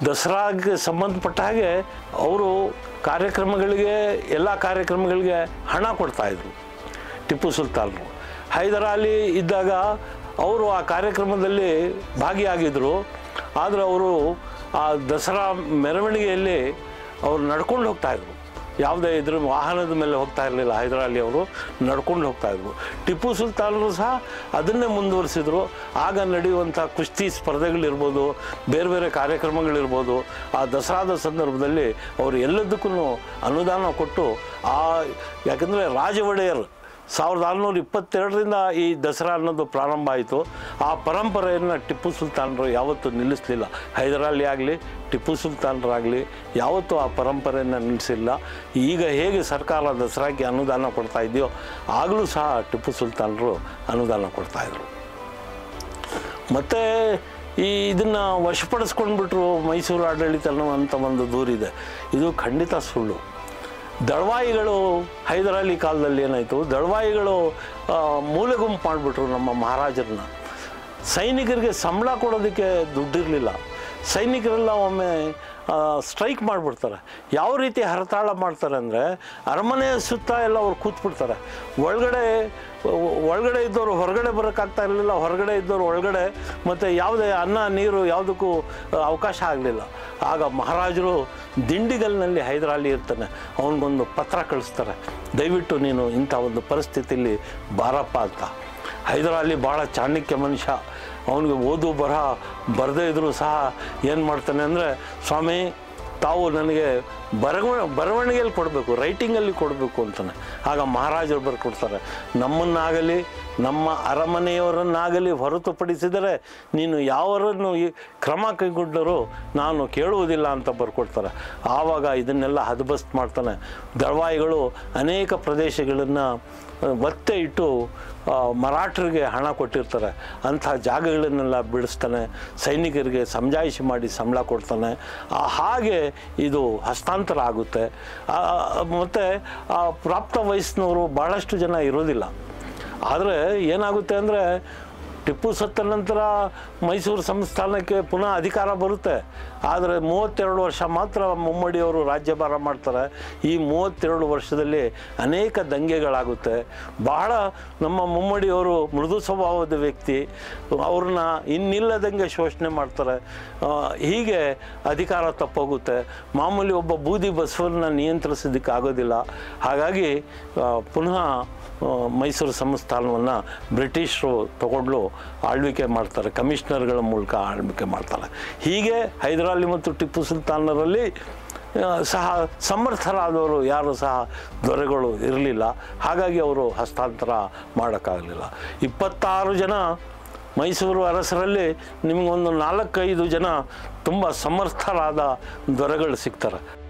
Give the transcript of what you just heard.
ದಸರಾಗೆ ಸಂಬಂಧಪಟ್ಟ ಹಾಗೆ ಅವರು ಕಾರ್ಯಕ್ರಮಗಳಿಗೆ ಎಲ್ಲ ಕಾರ್ಯಕ್ರಮಗಳಿಗೆ ಹಣ ಕೊಡ್ತಾಯಿದ್ರು ಟಿಪ್ಪು ಸುಲ್ತಾನರು ಹೈದರಾಲಿ ಇದ್ದಾಗ ಅವರು ಆ ಕಾರ್ಯಕ್ರಮದಲ್ಲಿ ಭಾಗಿಯಾಗಿದ್ದರು ಆದರೆ ಅವರು ಆ ದಸರಾ ಮೆರವಣಿಗೆಯಲ್ಲಿ ಅವರು ನಡ್ಕೊಂಡು ಹೋಗ್ತಾಯಿದ್ರು ಯಾವುದೇ ಇದ್ರ ವಾಹನದ ಮೇಲೆ ಹೋಗ್ತಾ ಇರಲಿಲ್ಲ ಹೈದರಾಲಿ ಅವರು ನಡ್ಕೊಂಡು ಹೋಗ್ತಾಯಿದ್ರು ಟಿಪ್ಪು ಸುಲ್ತಾನರು ಸಹ ಅದನ್ನೇ ಮುಂದುವರಿಸಿದ್ರು ಆಗ ನಡೆಯುವಂಥ ಕುಸ್ತಿ ಸ್ಪರ್ಧೆಗಳಿರ್ಬೋದು ಬೇರೆ ಬೇರೆ ಕಾರ್ಯಕ್ರಮಗಳಿರ್ಬೋದು ಆ ದಸರಾದ ಸಂದರ್ಭದಲ್ಲಿ ಅವರು ಎಲ್ಲದಕ್ಕೂ ಅನುದಾನ ಕೊಟ್ಟು ಆ ಯಾಕಂದರೆ ರಾಜ ಒಡೆಯರ್ ಸಾವಿರದ ಆರುನೂರ ಇಪ್ಪತ್ತೆರಡರಿಂದ ಈ ದಸರಾ ಅನ್ನೋದು ಪ್ರಾರಂಭ ಆಯಿತು ಆ ಪರಂಪರೆಯನ್ನು ಟಿಪ್ಪು ಸುಲ್ತಾನರು ಯಾವತ್ತೂ ನಿಲ್ಲಿಸಲಿಲ್ಲ ಹೈದರಾಲಿ ಆಗಲಿ ಟಿಪ್ಪು ಸುಲ್ತಾನರಾಗಲಿ ಯಾವತ್ತೂ ಆ ಪರಂಪರೆಯನ್ನು ನಿಲ್ಲಿಸಿಲ್ಲ ಈಗ ಹೇಗೆ ಸರ್ಕಾರ ದಸರಾಕ್ಕೆ ಅನುದಾನ ಕೊಡ್ತಾ ಇದೆಯೋ ಆಗಲೂ ಸಹ ಟಿಪ್ಪು ಸುಲ್ತಾನರು ಅನುದಾನ ಕೊಡ್ತಾಯಿದ್ರು ಮತ್ತು ಈ ಇದನ್ನು ವಶಪಡಿಸ್ಕೊಂಡ್ಬಿಟ್ರು ಮೈಸೂರು ಆಡಳಿತ ಅನ್ನುವಂಥ ಒಂದು ದೂರಿದೆ ಇದು ಖಂಡಿತ ಸುಳ್ಳು ದಳವಾಯಿಗಳು ಹೈದರಾಲಿ ಕಾಲದಲ್ಲಿ ಏನಾಯಿತು ದಳವಾಯಿಗಳು ಆ, ಮೂಲೆ ಗುಂಪು ಮಾಡಿಬಿಟ್ರು ನಮ್ಮ ಮಹಾರಾಜರನ್ನ ಸೈನಿಕರಿಗೆ ಸಂಬಳ ಕೊಡೋದಕ್ಕೆ ದುಡ್ಡಿರಲಿಲ್ಲ ಸೈನಿಕರೆಲ್ಲ ಒಮ್ಮೆ ಸ್ಟ್ರೈಕ್ ಮಾಡಿಬಿಡ್ತಾರೆ ಯಾವ ರೀತಿ ಹರತಾಳ ಮಾಡ್ತಾರೆ ಅಂದರೆ ಅರಮನೆಯ ಸುತ್ತ ಎಲ್ಲ ಅವ್ರು ಕೂತ್ಬಿಡ್ತಾರೆ ಒಳಗಡೆ ಒಳಗಡೆ ಇದ್ದವರು ಹೊರಗಡೆ ಬರೋಕ್ಕಾಗ್ತಾ ಇರಲಿಲ್ಲ ಹೊರಗಡೆ ಇದ್ದವರು ಒಳಗಡೆ ಮತ್ತು ಯಾವುದೇ ಅನ್ನ ನೀರು ಯಾವುದಕ್ಕೂ ಆ, ಅವಕಾಶ ಆಗಲಿಲ್ಲ ಆಗ ಮಹಾರಾಜರು ದಿಂಡಿಗಲ್ನಲ್ಲಿ ಹೈದರಾಲಿ ಇರ್ತಾನೆ ಅವನಿಗೊಂದು ಪತ್ರ ಕಳಿಸ್ತಾರೆ ದಯವಿಟ್ಟು ನೀನು ಇಂಥ ಒಂದು ಪರಿಸ್ಥಿತಿಯಲ್ಲಿ ಬಾರಪ್ಪ ಅಂತ ಹೈದರಾಲಿ ಭಾಳ ಚಾಣಕ್ಯ ಮನುಷ್ಯ ಅವನಿಗೆ ಓದು ಬರಹ ಬರದೇ ಇದ್ದರೂ ಸಹ ಏನು ಮಾಡ್ತಾನೆ ಅಂದರೆ ಸ್ವಾಮಿ ತಾವು ನನಗೆ ಬರವ ಬರವಣಿಗೆಯಲ್ಲಿ ಕೊಡಬೇಕು ರೈಟಿಂಗಲ್ಲಿ ಕೊಡಬೇಕು ಅಂತಾನೆ ಆಗ ಮಹಾರಾಜರು ಬರ್ಕೊಡ್ತಾರೆ ನಮ್ಮನ್ನಾಗಲಿ ನಮ್ಮ ಅರಮನೆಯವರನ್ನಾಗಲಿ ಹೊರತುಪಡಿಸಿದರೆ ನೀನು ಯಾವರನ್ನು ಈ ಕ್ರಮ ಕೈಗೊಂಡರೂ ನಾನು ಕೇಳುವುದಿಲ್ಲ ಅಂತ ಬರ್ಕೊಡ್ತಾರೆ ಆವಾಗ ಇದನ್ನೆಲ್ಲ ಹದಬಸ್ತ್ ಮಾಡ್ತಾನೆ ದಳವಾಯಿಗಳು ಅನೇಕ ಪ್ರದೇಶಗಳನ್ನು ಒತ್ತೆ ಇಟ್ಟು ಆ, ಮರಾಠರಿಗೆ ಹಣ ಕೊಟ್ಟಿರ್ತಾರೆ ಅಂಥ ಜಾಗಗಳನ್ನೆಲ್ಲ ಬಿಡಿಸ್ತಾನೆ ಸೈನಿಕರಿಗೆ ಸಮಜಾಯಿಷಿ ಮಾಡಿ ಸಂಬಳ ಕೊಡ್ತಾನೆ ಆ, ಹಾಗೆ ಇದು ಹಸ್ತಾಂತರ ಆಗುತ್ತೆ ಮತ್ತು ಆ ಪ್ರಾಪ್ತ ವಯಸ್ಸಿನವರು ಭಾಳಷ್ಟು ಜನ ಇರೋದಿಲ್ಲ ಆದರೆ ಏನಾಗುತ್ತೆ ಅಂದರೆ ಟಿಪ್ಪು ಸತ್ತ ನಂತರ ಮೈಸೂರು ಸಂಸ್ಥಾನಕ್ಕೆ ಪುನಃ ಅಧಿಕಾರ ಬರುತ್ತೆ ಆದರೆ ಮೂವತ್ತೆರಡು ವರ್ಷ ಮಾತ್ರ ಮುಮ್ಮಡಿಯವರು ರಾಜ್ಯಭಾರ ಮಾಡ್ತಾರೆ ಈ ಮೂವತ್ತೆರಡು ವರ್ಷದಲ್ಲಿ ಅನೇಕ ದಂಗೆಗಳಾಗುತ್ತೆ ಬಹಳ ನಮ್ಮ ಮುಮ್ಮಡಿಯವರು ಮೃದು ಸ್ವಭಾವದ ವ್ಯಕ್ತಿ ಅವ್ರನ್ನ ಇನ್ನಿಲ್ಲದಂಗೆ ಶೋಷಣೆ ಮಾಡ್ತಾರೆ ಆ, ಹೀಗೆ ಅಧಿಕಾರ ತಪ್ಪೋಗುತ್ತೆ ಮಾಮೂಲಿ ಒಬ್ಬ ಬೂದಿ ಬಸವನ್ನ ನಿಯಂತ್ರಿಸೋದಕ್ಕೆ ಆಗೋದಿಲ್ಲ ಹಾಗಾಗಿ ಆ, ಪುನಃ ಆ, ಮೈಸೂರು ಸಂಸ್ಥಾನವನ್ನು ಬ್ರಿಟಿಷರು ತಗೊಂಡು ಆಳ್ವಿಕೆ ಮಾಡ್ತಾರೆ ಕಮಿಷನರ್ಗಳ ಮೂಲಕ ಆಳ್ವಿಕೆ ಮಾಡ್ತಾರೆ ಹೀಗೆ ಹೈದರಾಲಿ ಮತ್ತು ಟಿಪ್ಪು ಸುಲ್ತಾನರಲ್ಲಿ ಆ, ಸಹ ಸಮರ್ಥರಾದವರು ಯಾರು ಸಹ ದೊರೆಗಳು ಇರಲಿಲ್ಲ ಹಾಗಾಗಿ ಅವರು ಹಸ್ತಾಂತರ ಮಾಡೋಕ್ಕಾಗಲಿಲ್ಲ ಇಪ್ಪತ್ತಾರು ಜನ ಮೈಸೂರು ಅರಸರಲ್ಲಿ ನಿಮಗೊಂದು ನಾಲ್ಕೈದು ಜನ ತುಂಬ ಸಮರ್ಥರಾದ ದೊರೆಗಳು ಸಿಗ್ತಾರೆ